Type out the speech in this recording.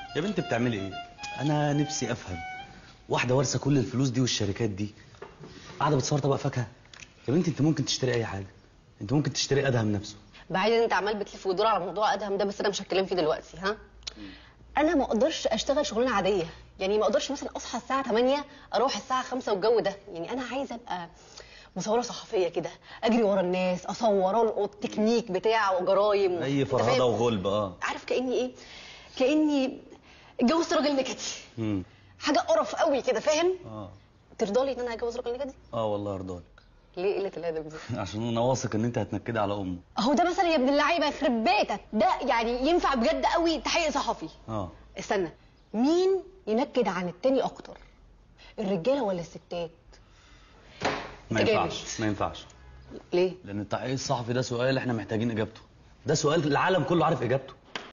يا بنت بتعملي ايه انا نفسي افهم واحده وارثه كل الفلوس دي والشركات دي قاعده بتصور طبق فاكهه يا بنت انت ممكن تشتري اي حاجه انت ممكن تشتري ادهم نفسه بعيد ان انت عمال بتلف وتدور على موضوع ادهم ده بس انا مش هتكلم فيه دلوقتي ها انا ما اقدرش اشتغل شغلانه عاديه يعني ما اقدرش مثلا اصحى الساعه 8 اروح الساعه 5 والجو ده يعني انا عايزه ابقى مصوره صحفيه كده اجري ورا الناس اصور القط تكنيك بتاع وجرايم و- اي أنت فرهده فاهم؟ وغلب اه عارف كاني ايه كاني اتجوزت راجل نكدي امم حاجه قرف قوي كده فاهم اه ترضى لي ان انا اتجوز راجل نكدي اه والله ارضاك ليه قله الادب دي عشان انا واثق ان انت هتنكدي على امه اهو ده مثلا يا ابن اللعيبه يخرب بيتك ده يعني ينفع بجد قوي تحقيق صحفي اه استنى مين ينكد عن التاني اكتر الرجاله ولا الستات ما جامد. ينفعش ما ينفعش ليه لان التحقيق الصحفي ده سؤال احنا محتاجين اجابته ده سؤال العالم كله عارف اجابته